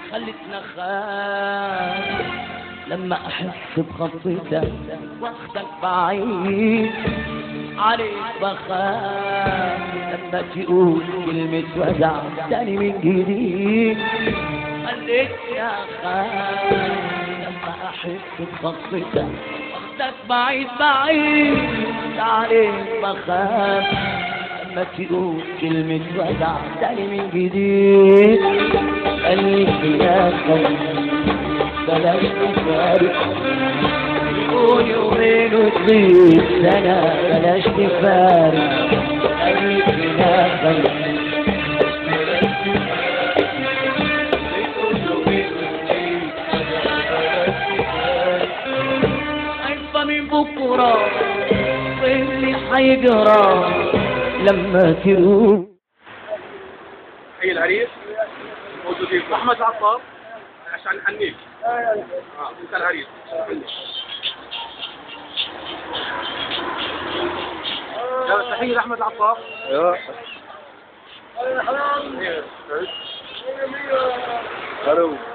خلتنا خاف لما احس بخطتك واخدك بعيد عليك بخاف لما تقول كلمة وجع تاني من جديد خلتني اخاف لما احس بخطتك واخدك بعيد بعيد عليك بخاف لما تقول كلمة وجع تاني من جديد خليك يا خليك بلاش نفارق يكون يومين وتغيب سنة بلاش نفارق خليك يا خليك عارفة من بكرة واللي حيجرى لما تروح حي العريس موجودين احمد عطار عشان حنيك اه انت العريس لا تحية لأحمد العطار ايوه الو